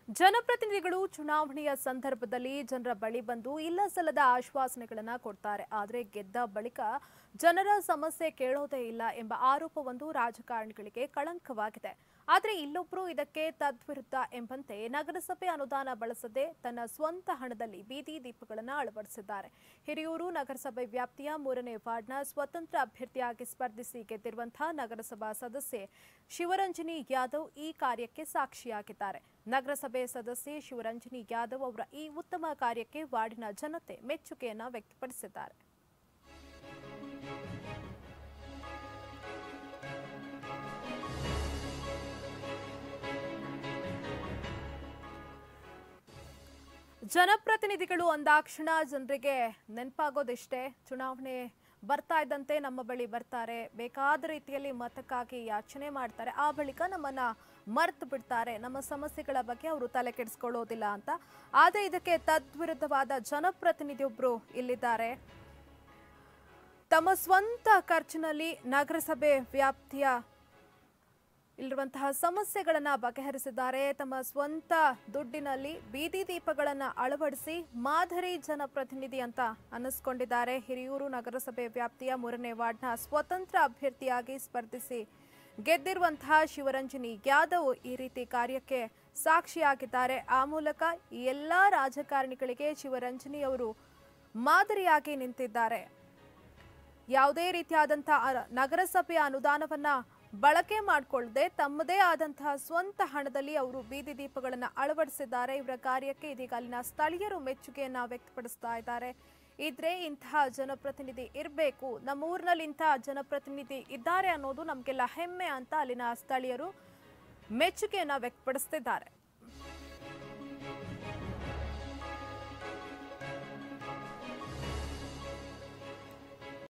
ಜನಪ್ರತಿನಿಧಿಗಳು ಚುನಾವಣೆಯ ಸಂದರ್ಭದಲ್ಲಿ ಜನರ ಬಳಿ ಬಂದು ಇಲ್ಲ ಸಲ್ಲದ ಆಶ್ವಾಸನೆಗಳನ್ನ ಕೊಡ್ತಾರೆ ಆದರೆ ಗೆದ್ದ ಬಳಿಕ ಜನರ ಸಮಸ್ಯೆ ಕೇಳೋದೇ ಇಲ್ಲ ಎಂಬ ಆರೋಪವೊಂದು ರಾಜಕಾರಣಿಗಳಿಗೆ ಕಳಂಕವಾಗಿದೆ ಆದರೆ ಇಲ್ಲೊಬ್ರು ಇದಕ್ಕೆ ತದ್ವಿರುದ್ಧ ಎಂಬಂತೆ ನಗರಸಭೆ ಅನುದಾನ ಬಳಸದೆ ತನ್ನ ಸ್ವಂತ ಹಣದಲ್ಲಿ ಬೀದಿ ದೀಪಗಳನ್ನು ಅಳವಡಿಸಿದ್ದಾರೆ ಹಿರಿಯೂರು ನಗರಸಭೆ ವ್ಯಾಪ್ತಿಯ ಮೂರನೇ ವಾರ್ಡ್ನ ಸ್ವತಂತ್ರ ಅಭ್ಯರ್ಥಿಯಾಗಿ ಸ್ಪರ್ಧಿಸಿ ಗೆದ್ದಿರುವಂತಹ ನಗರಸಭಾ ಸದಸ್ಯೆ ಶಿವರಂಜನಿ ಯಾದವ್ ಈ ಕಾರ್ಯಕ್ಕೆ ಸಾಕ್ಷಿಯಾಗಿದ್ದಾರೆ ನಗರಸಭೆ ಸದಸ್ಯೆ ಶಿವರಂಜನಿ ಯಾದವ್ ಅವರ ಈ ಉತ್ತಮ ಕಾರ್ಯಕ್ಕೆ ವಾರ್ಡಿನ ಜನತೆ ಮೆಚ್ಚುಗೆಯನ್ನ ವ್ಯಕ್ತಪಡಿಸಿದ್ದಾರೆ ಜನಪ್ರತಿನಿಧಿಗಳು ಅಂದಾಕ್ಷಣ ಜನರಿಗೆ ನೆನಪಾಗೋದಿಷ್ಟೇ ಚುನಾವಣೆ ಬರ್ತಾ ಇದ್ದಂತೆ ನಮ್ಮ ಬಳಿ ಬರ್ತಾರೆ ಬೇಕಾದ ರೀತಿಯಲ್ಲಿ ಮತಕ್ಕಾಗಿ ಯಾಚನೆ ಮಾಡ್ತಾರೆ ಆ ಬಳಿಕ ನಮ್ಮನ್ನ ಮರ್ತು ಬಿಡ್ತಾರೆ ನಮ್ಮ ಸಮಸ್ಯೆಗಳ ಬಗ್ಗೆ ಅವರು ತಲೆ ಕೆಡಿಸ್ಕೊಳ್ಳೋದಿಲ್ಲ ಅಂತ ಆದರೆ ಇದಕ್ಕೆ ತದ್ವಿರುದ್ಧವಾದ ಜನಪ್ರತಿನಿಧಿಯೊಬ್ಬರು ಇಲ್ಲಿದ್ದಾರೆ ತಮ್ಮ ಸ್ವಂತ ಖರ್ಚಿನಲ್ಲಿ ನಗರಸಭೆ ವ್ಯಾಪ್ತಿಯ ಇಲ್ಲಿರುವಂತಹ ಸಮಸ್ಯೆಗಳನ್ನ ಬಗೆಹರಿಸಿದ್ದಾರೆ ತಮ್ಮ ಸ್ವಂತ ದುಡ್ಡಿನಲ್ಲಿ ಬೀದಿ ದೀಪಗಳನ್ನ ಅಳವಡಿಸಿ ಮಾದರಿ ಜನಪ್ರತಿನಿಧಿ ಅಂತ ಅನ್ನಿಸ್ಕೊಂಡಿದ್ದಾರೆ ಹಿರಿಯೂರು ನಗರಸಭೆ ವ್ಯಾಪ್ತಿಯ ಮೂರನೇ ವಾರ್ಡ್ನ ಸ್ವತಂತ್ರ ಅಭ್ಯರ್ಥಿಯಾಗಿ ಸ್ಪರ್ಧಿಸಿ ಗೆದ್ದಿರುವಂತಹ ಶಿವರಂಜನಿ ಯಾದವ್ ಈ ರೀತಿ ಕಾರ್ಯಕ್ಕೆ ಸಾಕ್ಷಿಯಾಗಿದ್ದಾರೆ ಆ ಮೂಲಕ ಈ ಎಲ್ಲಾ ರಾಜಕಾರಣಿಗಳಿಗೆ ಶಿವರಂಜನಿ ಅವರು ಮಾದರಿಯಾಗಿ ನಿಂತಿದ್ದಾರೆ ಯಾವುದೇ ರೀತಿಯಾದಂತಹ ನಗರಸಭೆಯ ಅನುದಾನವನ್ನ ಬಳಕೆ ಮಾಡಿಕೊಳ್ಳದೆ ತಮ್ಮದೇ ಆದಂತಹ ಸ್ವಂತ ಹಣದಲ್ಲಿ ಅವರು ಬೀದಿ ದೀಪಗಳನ್ನು ಅಳವಡಿಸಿದ್ದಾರೆ ಇವರ ಕಾರ್ಯಕ್ಕೆ ಇದೀಗ ಅಲ್ಲಿನ ಸ್ಥಳೀಯರು ಮೆಚ್ಚುಗೆಯನ್ನ ವ್ಯಕ್ತಪಡಿಸ್ತಾ ಇದ್ದಾರೆ ಇದ್ರೆ ಇಂತಹ ಜನಪ್ರತಿನಿಧಿ ಇರಬೇಕು ನಮ್ಮ ಊರಿನಲ್ಲಿ ಇಂತಹ ಜನಪ್ರತಿನಿಧಿ ಇದ್ದಾರೆ ಅನ್ನೋದು ನಮಗೆಲ್ಲ ಹೆಮ್ಮೆ ಅಂತ ಅಲ್ಲಿನ ಸ್ಥಳೀಯರು ಮೆಚ್ಚುಗೆಯನ್ನ ವ್ಯಕ್ತಪಡಿಸ್ತಿದ್ದಾರೆ